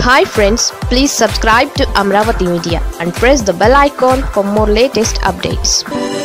hi friends please subscribe to Amaravati media and press the bell icon for more latest updates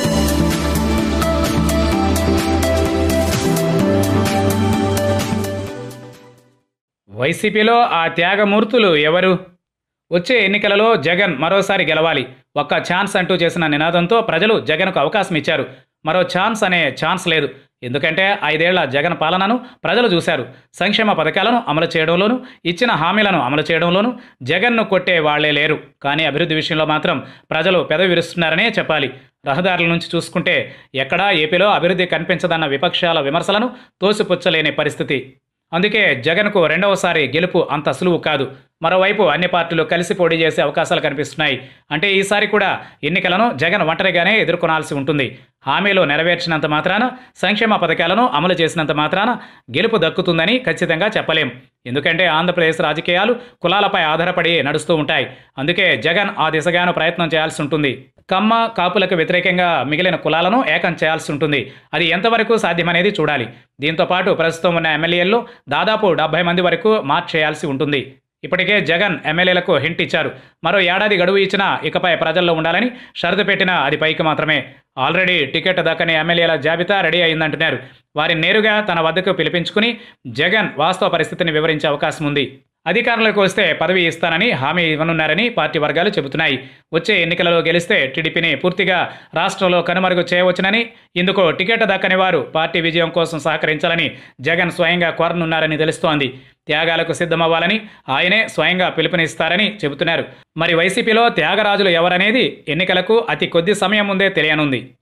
వైసీపీలో ఆ త్యాగమూర్తులు ఎవరు వచ్చే ఎన్నికలలో జగన్ మరోసారి గెలవాలి ఒక్క ఛాన్స్ అంటూ చేసిన నినాదంతో ప్రజలు జగన్కు అవకాశం ఇచ్చారు మరో ఛాన్స్ అనే ఛాన్స్ లేదు ఎందుకంటే ఐదేళ్ల జగన్ పాలనను ప్రజలు చూశారు సంక్షేమ పథకాలను అమలు చేయడంలోనూ ఇచ్చిన హామీలను అమలు చేయడంలోనూ జగన్ను కొట్టే వాళ్లే లేరు కానీ అభివృద్ధి విషయంలో మాత్రం ప్రజలు పెదవి విరుస్తున్నారనే చెప్పాలి రహదారుల నుంచి చూసుకుంటే ఎక్కడా ఏపీలో అభివృద్ధి కనిపించదన్న విపక్షాల విమర్శలను తోసిపుచ్చలేని పరిస్థితి అందుకే జగన్కు రెండవసారి గెలుపు అంత సులువు కాదు మరోవైపు అన్ని పార్టీలు కలిసి పోటీ చేసే అవకాశాలు కనిపిస్తున్నాయి అంటే ఈసారి కూడా ఎన్నికలను జగన్ ఒంటరిగానే ఎదుర్కొనాల్సి ఉంటుంది హామీలు నెరవేర్చినంత మాత్రాన సంక్షేమ పథకాలను అమలు చేసినంత మాత్రాన గెలుపు దక్కుతుందని ఖచ్చితంగా చెప్పలేం ఎందుకంటే ఆంధ్రప్రదేశ్ రాజకీయాలు కులాలపై ఆధారపడి నడుస్తూ ఉంటాయి అందుకే జగన్ ఆ దిశగాను ప్రయత్నం చేయాల్సి ఉంటుంది కమ్మ కాపులకు వ్యతిరేకంగా మిగిలిన కులాలను ఏకం చేయాల్సి ఉంటుంది అది ఎంతవరకు సాధ్యమనేది చూడాలి దీంతో పాటు ప్రస్తుతం ఉన్న ఎమ్మెల్యేల్లో దాదాపు డెబ్బై మంది వరకు మార్చేయాల్సి ఉంటుంది ఇప్పటికే జగన్ ఎమ్మెల్యేలకు హింట్ ఇచ్చారు మరో ఏడాది గడువు ఇచ్చినా ఇకపై ప్రజల్లో ఉండాలని షరతు పెట్టినా అది పైకి మాత్రమే ఆల్రెడీ టికెట్ దక్కని ఎమ్మెల్యేల జాబితా రెడీ అయిందంటున్నారు వారిని నేరుగా తన వద్దకు పిలిపించుకుని జగన్ వాస్తవ పరిస్థితిని వివరించే అవకాశం ఉంది అధికారంలోకి వస్తే పదవి ఇస్తానని హామీ ఇవ్వనున్నారని పార్టీ వర్గాలు చెబుతున్నాయి వచ్చే ఎన్నికలలో గెలిస్తే టీడీపీని పూర్తిగా రాష్ట్రంలో కనుమరుగు చేయవచ్చునని ఇందుకు టికెట్ దక్కని వారు పార్టీ విజయం కోసం సహకరించాలని జగన్ స్వయంగా కోరనున్నారని తెలుస్తోంది త్యాగాలకు సిద్ధమవ్వాలని ఆయనే స్వయంగా పిలుపునిస్తారని చెబుతున్నారు మరి వైసీపీలో త్యాగరాజులు ఎవరనేది ఎన్నికలకు అతి కొద్ది సమయం ముందే తెలియనుంది